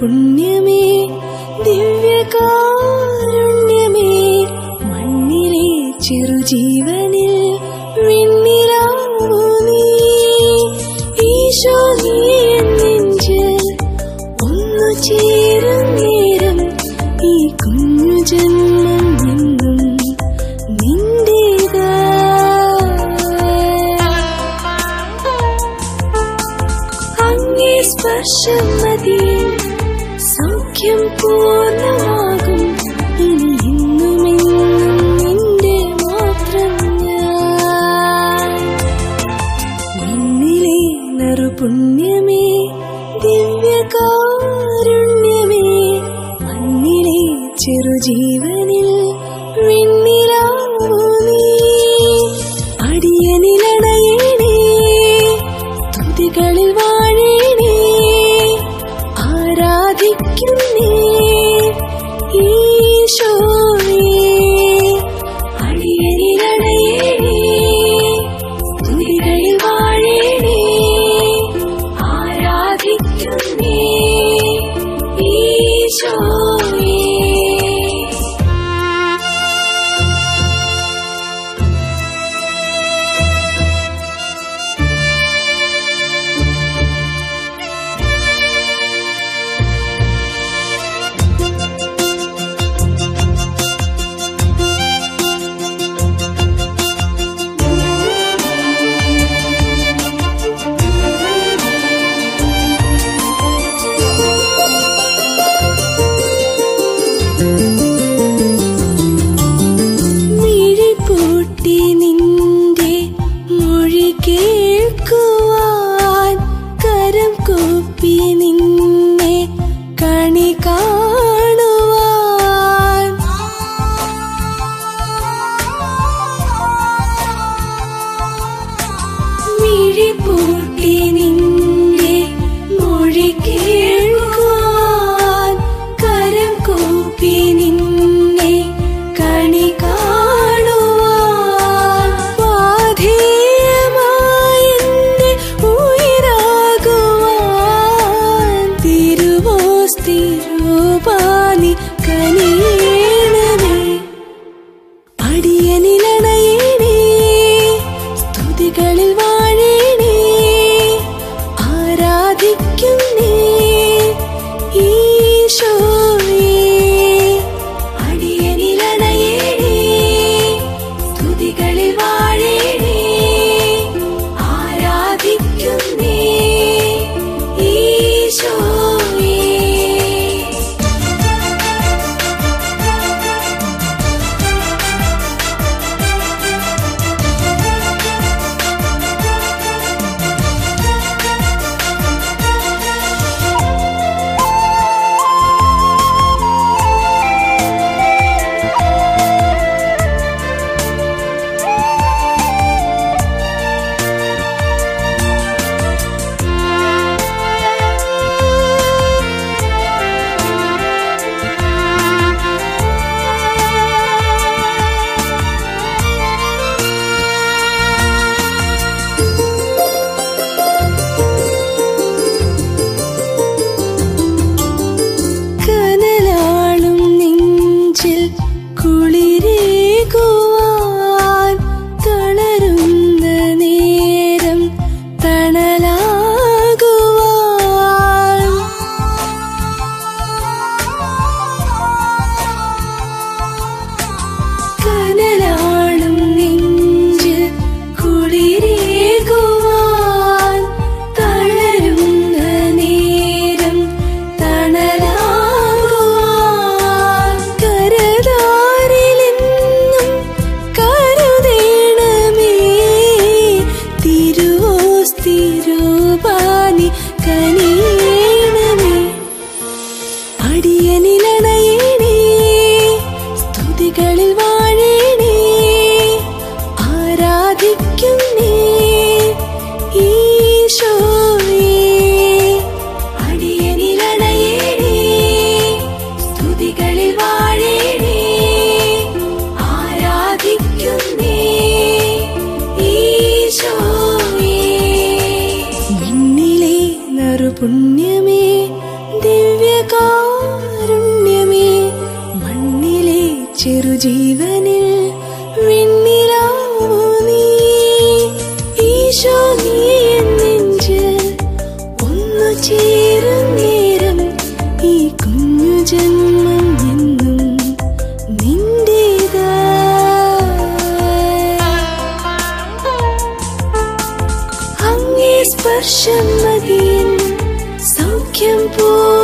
പുണ്യമേ ദിവ്യകാരുണ്യമേ മണ്ണിലെ ചെറുജീവനിൽ വിണ്ണിലാവൂ നീ ഈശോ നീ എൻ നെഞ്ചിൽ ഒന്നു ചേരും നേരം ഈ കുഞ്ഞു ജന്മം എന്നും നിന്റേതാ അങ്ങേ സ്പർശം മതിയെ സൗഖ്യം പൂർണ്ണമാകും ഇനി എന്നും എന്നും നിന്റെ മാത്രം ഞാൻ നിന്നിലെ നറുപുണ്യമേ ദിവ്യകാരുണ്യമേ മണ്ണിലെ ചെറുജീവനിൽ വിണ്ണിലാവൂ നീ അടിയനിലണയണേ സ്തുതികളിൽ വാഴണേ ആരാധിക്കുന്നേ ഈശോയെ അടിയനിലണയണേ സ്തുതികളിൽ വാഴണേ ആരാധിക്കുന്നേ ഈശോയെ മിഴിപൂട്ടി നിന്റെ മൊഴി കേൾക്കുവാൻ കരം കൂപ്പി നിന്നെ കണി കാണുവാൻ മിഴിപൂട്ടി നിന്റെ മൊഴി കേൾക്കുവാൻ കരം കൂപ്പി നിന്നെ കണി കാണുവാൻ പാധേയമായി എന്റെ ഉയരാകുവാൻ തിരുവോസ്തിരൂപാനി കനിയണമേ അടിയനിലണയണേ സ്തുതികളിൽ വാഴണേ ആരാധിക്കുന്നേ ഈശോയെ അടിയനിലണയണേ സ്തുതികളിൽ വാഴണേ ആരാധിക്കുന്നേ ഈശോയെ കനലാളും നെഞ്ചിൽ കുളിരേകുവാൻ തളരുന്ന നേരം തണലാകുവാൻ കനലാളും നെഞ്ചിൽ കുളിരേകുവാൻ തളരുന്ന നേരം തണലാകുവാൻ കരതാരിലെന്നും കരുതേണമേ തിരുവോസ്തിരൂപാനി കനിയണമേ അടിയനിലണയണേ സ്തുതികളിൽ വാഴണേ ആരാധിക്കുന്നേ ഈശോയെ അടിയനിലണയണേ സ്തുതികളിൽ വാഴണേ ആരാധിക്കുന്നേ ഈശോയെ നിന്നിലെ നറുപുണ്യമേ ദിവ്യകാ ജീവനിൽ വെണ്ണിലാവോ നീ ഈശോ നീ എൻ നെഞ്ചിൽ ഒന്നു ചേരും നേരം ഈ കുഞ്ഞു ജന്മം എന്നും നിന്റേതാ അങ്ങേ സ്പർശം മതിയൻ സൗഖ്യം പോ